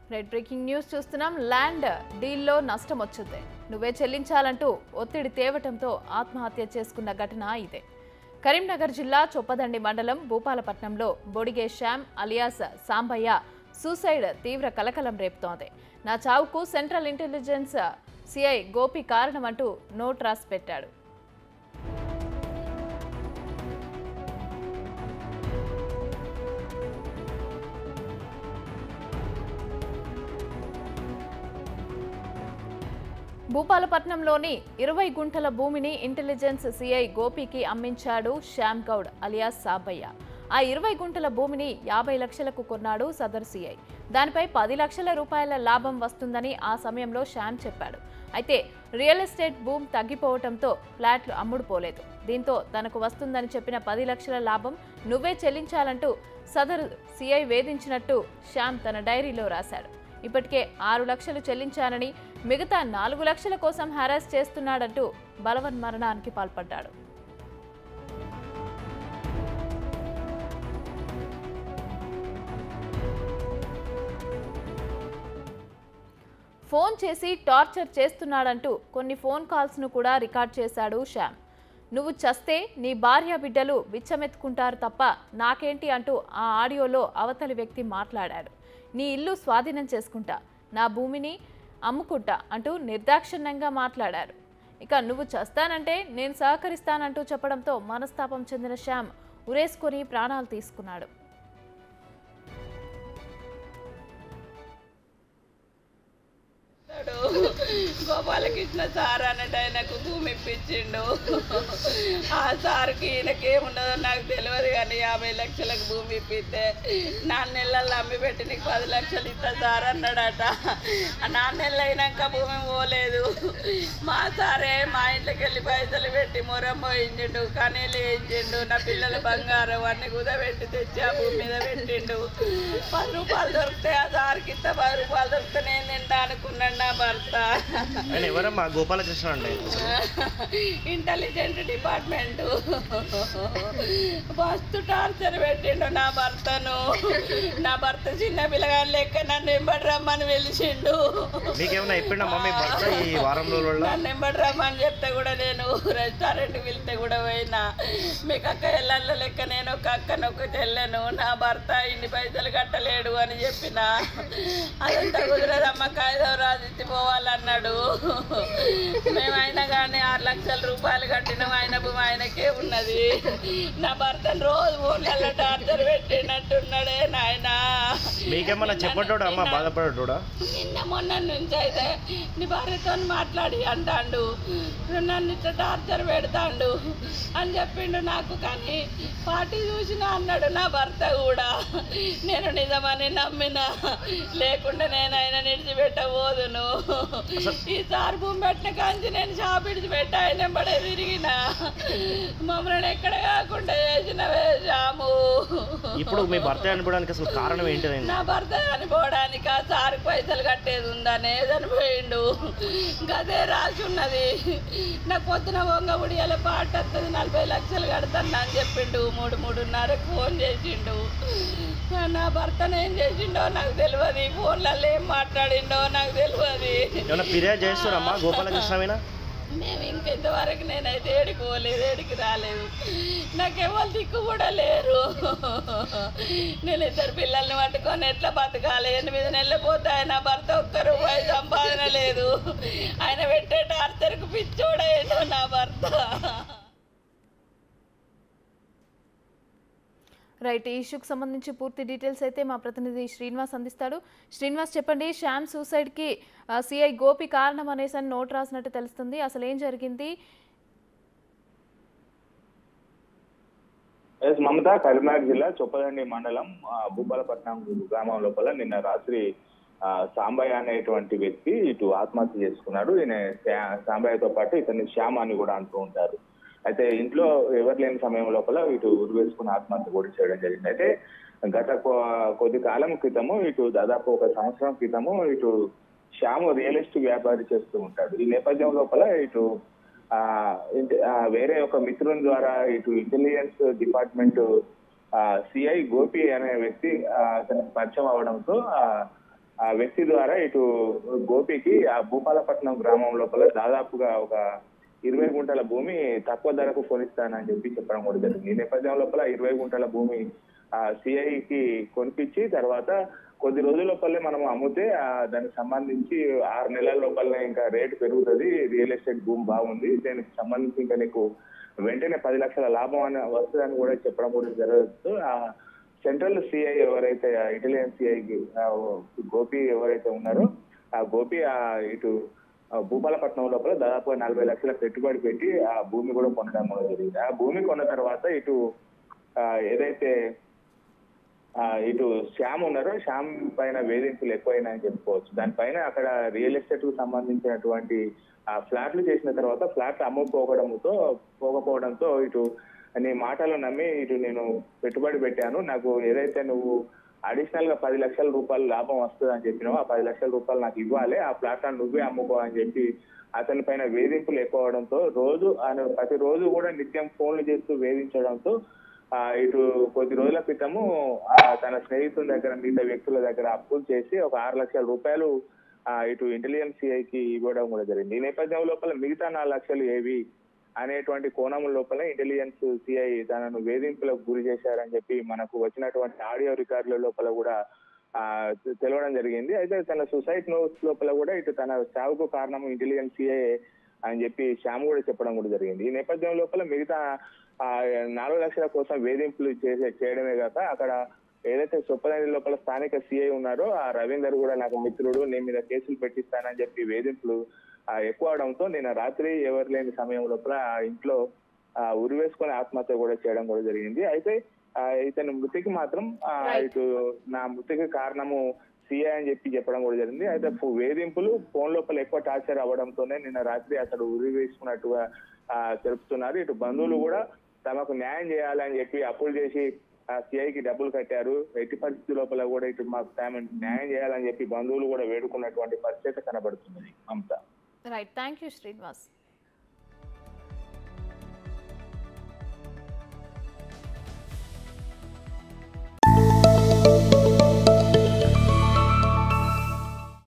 Right breaking news చూస్తున్నాం land డీల్లో నష్టం వచ్చింది నువ్వే చెల్లించాలంటూ ఒత్తిడి తేవటంతో ఆత్మహత్య చేసుకున్న ఘటన ఇదే కరీంనగర్ జిల్లా చొప్పదండి మండలం భూపాలపట్నంలో బొడిగే శ్యామ్ అలియాస్ సాంబయ్య సూసైడ్ తీవ్ర కలకలం రేపుతోంది నా చావుకు సెంట్రల్ ఇంటెలిజెన్స్ సిఐ గోపి కారణమంటూ నోట్ రాసి పెట్టాడు భూపాలపట్నంలోని ఇరవై గుంటల భూమిని ఇంటెలిజెన్స్ సిఐ గోపికి అమ్మించాడు శ్యామ్ గౌడ్ అలియాస్ సాబయ్య ఆ ఇరవై గుంటల భూమిని యాభై లక్షలకు కొన్నాడు సదర్ సిఐ దానిపై పది లక్షల రూపాయల లాభం వస్తుందని ఆ సమయంలో శ్యామ్ చెప్పాడు అయితే రియల్ ఎస్టేట్ భూమి తగ్గిపోవడంతో ఫ్లాట్లు అమ్ముడుపోలేదు దీంతో తనకు వస్తుందని చెప్పిన పది లక్షల లాభం నువ్వే చెల్లించాలంటూ సదరు సిఐ వేధించినట్టు శ్యామ్ తన డైరీలో రాశాడు ఇప్పటికే ఆరు లక్షలు చెల్లించానని మిగతా నాలుగు లక్షల కోసం హరాస్ చేస్తున్నాడంటూ బలవన్ మరణానికి పాల్పడ్డాడు ఫోన్ చేసి టార్చర్ చేస్తున్నాడంటూ కొన్ని ఫోన్ కాల్స్ను కూడా రికార్డ్ చేశాడు శ్యామ్ నువ్వు చస్తే నీ భార్య బిడ్డలు బిచ్చమెత్తుకుంటారు తప్ప నాకేంటి అంటూ ఆ ఆడియోలో అవతలి వ్యక్తి మాట్లాడాడు నీ ఇల్లు స్వాధీనం చేసుకుంటా నా భూమిని అమ్ముకుంటా అంటూ నిర్దాక్షిణ్యంగా మాట్లాడారు ఇక నువ్వు చస్తానంటే నేను సహకరిస్తానంటూ చెప్పడంతో మనస్తాపం చెందిన శ్యామ్ ఉరేసుకొని ప్రాణాలు తీసుకున్నాడు చేస్తాడు. గోపాలకృష్ణ సార్ అన్నట్టు ఆయనకు భూమి ఇప్పించిండు ఆ సార్కి ఈయనకి ఏమున్నదో నాకు తెలియదు కానీ యాభై లక్షలకు భూమి ఇప్పిస్తే నాలుగు నెలల్లో అమ్మి పెట్టి నీకు పది లక్షలు ఇస్తా సార్ అన్నాడట ఆ నాలుగు నెలలు అయినాక భూమి పోలేదు మా సారే మా ఇంట్లోకి వెళ్ళి పైసలు పెట్టి మొరం పోయించిండు కనీలు వేయించిండు నా పిల్లల బంగారం అన్ని కుదబెట్టి తెచ్చి ఆ భూమి మీద పెట్టిండు పది రూపాయలు దొరికితే ఆ సార్కి ఇస్తా పది రూపాయలు దొరికితే నేను తింటా అనుకున్నాడు నా భర్త ఆయన ఎవరమ్మా గోపాలకృష్ణ అండి ఇంటెలిజెంట్ డిపార్ట్మెంట్ మస్తు టార్చర్ పెట్టిండు నా భర్తను నా భర్త చిన్న పిల్లగాని లెక్క నన్ను ఎంబడి రమ్మని వెలిసిండు మీకేమైనా చెప్పిండమ్మా మీ భర్త ఈ వారం రోజుల్లో నన్ను ఎంబడి రమ్మని చెప్తే కూడా నేను రెస్టారెంట్కి వెళ్తే కూడా పోయినా మీకు అక్క ఎల్లళ్ళ లెక్క నేను ఒక అక్కను ఒకటి వెళ్ళాను నా భర్త ఇన్ని పైసలు కట్టలేడు అని చెప్పిన అదంతా కుదరదమ్మ కాగితం రాసిచ్చి పోవాలన్నాడు మేమైనా కానీ ఆరు లక్షల రూపాయలు కట్టినాం ఆయన భూమి ఆయనకే ఉన్నది నా భర్తను రోజు ఊళ్ళల్లో టార్చర్ పెట్టినట్టున్నాడే నాయనా మీకేమన్నా చెప్పటోడా అమ్మా బాధపడటోడా నిన్న మొన్న నుంచి అయితే నీ భార్యతో మాట్లాడి అంటాండు నన్ను ఇట్లా టార్చర్ పెడతాండు అని చెప్పిండు నాకు కానీ పార్టీ చూసిన అన్నాడు నా భర్త కూడా నేను నిజమని నమ్మిన లేకుండా నేను ఆయన నిడిచిపెట్టబోదును ఈసారి భూమి పెట్టిన కాంచి నేను షాప్ ఇడిచిపెట్టి ఆయన పడే తిరిగిన మమ్మల్ని ఎక్కడ కాకుండా చేసిన వేశాము ఇప్పుడు మీ భర్త చనిపోవడానికి అసలు కారణం ఏంటిదండి నా భర్త చనిపోవడానికి ఆ సార్ పైసలు కట్టేది ఉందనే చనిపోయిండు గదే రాసి ఉన్నది నాకు పొద్దున వంగ ఉడియాల పాట వస్తుంది నలభై లక్షలు కడతాను అని చెప్పిండు మూడు మూడున్నరకు ఫోన్ చేసిండు నా భర్తను ఏం చేసిండో నాకు తెలియదు ఫోన్లలో ఏం మాట్లాడిండో నాకు తెలియదు ఏమైనా ఫిర్యాదు చేస్తారమ్మా గోపాలకృష్ణ మీద మేము ఇంకెంతవరకు నేనైతే ఏడికి పోలేదు ఏడికి రాలేదు నాకెవరు దిక్కు కూడా లేరు నేను ఇద్దరు పిల్లల్ని పట్టుకొని ఎట్లా బతకాలి ఎనిమిది నెలలు పోతే ఆయన భర్త ఒక్క రూపాయి సంపాదన లేదు ఆయన పెట్టే టార్చర్కు పిచ్చోడేను నా భర్త రైట్ ఈ ఇష్యూకి సంబంధించి పూర్తి డీటెయిల్స్ అయితే మా ప్రతినిధి శ్రీనివాస్ అందిస్తాడు శ్రీనివాస్ చెప్పండి శ్యామ్ సూసైడ్కి సిఐ గోపి కారణం అనేసి అని నోట్ రాసినట్టు తెలుస్తుంది అసలు ఏం జరిగింది ఎస్ మమత కరీంనగర్ జిల్లా చొప్పదండి మండలం ఆ, భూపాలపట్నం గ్రామం లోపల నిన్న రాత్రి ఆ, సాంబయ్య అనేటువంటి వ్యక్తి ఇటు ఆత్మహత్య చేసుకున్నాడు ఈయన శా- సాంబయ్యతో పాటు ఇతన్ని శ్యామ్ అని కూడా అంటూ ఉంటారు అయితే ఇంట్లో ఎవరు లేని సమయం లోపల ఇటు ఉరి వేసుకుని ఆత్మహత్య కూడా చేయడం జరిగింది అయితే గత కొ- కొద్ది కాలం క్రితము ఇటు దాదాపు ఒక సంవత్సరం క్రితము ఇటు శ్యామ్ రియల్ ఎస్టేట్ వ్యాపారి చేస్తూ ఉంటాడు ఈ నేపథ్యం లోపల ఇటు ఆ ఇంట- ఆ, వేరే ఒక మిత్రుని ద్వారా ఇటు ఇంటెలిజెన్స్ డిపార్ట్మెంట్ సిఐ గోపి అనే వ్యక్తి ఆ, అతనికి పరిచయం అవడంతో ఆ, ఆ వ్యక్తి ద్వారా ఇటు గోపికి ఆ భూపాలపట్నం గ్రామం లోపల దాదాపుగా ఒక ఇరవై గుంటల భూమి తక్కువ ధరకు కొనిస్తానని చెప్పి చెప్పడం కూడా జరిగింది ఈ నేపథ్యం లోపల ఇరవై గుంటల భూమి ఆ సిఐకి కొనిపించి తర్వాత కొద్ది రోజుల లోపలే మనం అమ్మితే ఆ దానికి సంబంధించి ఆరు నెలల లోపలనే ఇంకా రేటు పెరుగుతుంది రియల్ ఎస్టేట్ భూమి బాగుంది దానికి సంబంధించి ఇంకా నీకు వెంటనే పది లక్షల లాభం అని వస్తుందని కూడా చెప్పడం కూడా జరగదు ఆ సెంట్రల్ సిఐ ఎవరైతే ఇటాలియన్ సిఐకి గోపి ఎవరైతే ఉన్నారో ఆ గోపి ఆ ఇటు ఆ భూపాలపట్నం లోపల దాదాపుగా నలభై లక్షల పెట్టుబడి పెట్టి ఆ భూమి కూడా కొనడం కూడా జరిగింది ఆ భూమి కొన్న తర్వాత ఇటు ఆ, ఏదైతే ఆ, ఇటు శ్యామ్ ఉన్నారో శ్యామ్ పైన వేధింపులు ఎక్కువైనాయని చెప్పుకోవచ్చు దానిపైన అక్కడ రియల్ ఎస్టేట్ కు సంబంధించినటువంటి ఆ ఫ్లాట్లు చేసిన తర్వాత ఫ్లాట్లు అమ్ముకోవడంతో పోకపోవడంతో ఇటు నీ మాటలు నమ్మి ఇటు నేను పెట్టుబడి పెట్టాను నాకు ఏదైతే నువ్వు అడిషనల్ గా పది లక్షల రూపాయలు లాభం వస్తుంది అని చెప్పినావు ఆ పది లక్షల రూపాయలు నాకు ఇవ్వాలి ఆ ప్లాట్లను నువ్వే అమ్ముకో అని చెప్పి అతని పైన వేధింపులు ఎక్కువ అవడంతో రోజు ఆయన ప్రతి రోజు కూడా నిత్యం ఫోన్లు చేస్తూ వేధించడంతో ఆ ఇటు కొద్ది రోజుల క్రితము ఆ తన స్నేహితుల దగ్గర మిగతా వ్యక్తుల దగ్గర అప్పులు చేసి ఒక ఆరు లక్షల రూపాయలు ఆ ఇటు ఇంటెలిజెన్స్ సిఐకి ఇవ్వడం కూడా జరిగింది ఈ నేపథ్యం లోపల మిగతా నాలుగు లక్షలు ఏవి అనేటువంటి కోణం లోపల ఇంటెలిజెన్స్ సిఐ తనను వేధింపులకు గురి చేశారని చెప్పి మనకు వచ్చినటువంటి ఆడియో రికార్డుల లోపల కూడా ఆ తె- తెలవడం జరిగింది అయితే తన సూసైడ్ నోట్స్ లోపల కూడా ఇటు తన చావుకు కారణం ఇంటెలిజెన్స్ సిఐ అని చెప్పి శ్యామ్ కూడా చెప్పడం కూడా జరిగింది ఈ నేపథ్యం లోపల మిగతా ఆ నాలుగు లక్షల కోసం వేధింపులు చేసే చేయడమే కాక అక్కడ ఏదైతే సొప్పదండి లోపల స్థానిక సిఐ ఉన్నారో ఆ రవీందర్ కూడా నాకు మిత్రుడు నేను మీద కేసులు పెట్టిస్తానని చెప్పి వేధింపులు ఆ, ఎక్కువ అవడంతో నేను రాత్రి ఎవరు లేని సమయం లోపల ఆ ఇంట్లో ఆ, ఉరి వేసుకొని ఆత్మహత్య కూడా చేయడం కూడా జరిగింది అయితే ఆ, ఇతని మృతికి మాత్రం ఆ, Right. ఇటు నా మృతికి కారణము సిఐ అని చెప్పి చెప్పడం కూడా జరిగింది అయితే ఫు- వేధింపులు ఫోన్ లోపల ఎక్కువ టార్చర్ అవ్వడంతోనే నిన్న రాత్రి అతడు ఉరి వేసుకున్నట్టుగా ఆ, తెలుపుతున్నారు ఇటు బంధువులు కూడా తమకు న్యాయం చేయాలని చెప్పి అప్పులు చేసి ఆ సిఐకి డబ్బులు కట్టారు ఎట్టి పరిస్థితి లోపల కూడా ఇటు మాకు తాము న్యాయం చేయాలని చెప్పి బంధువులు కూడా వేడుకున్నటువంటి పరిస్థితి కనబడుతున్నది Mamata right thank you Srinivas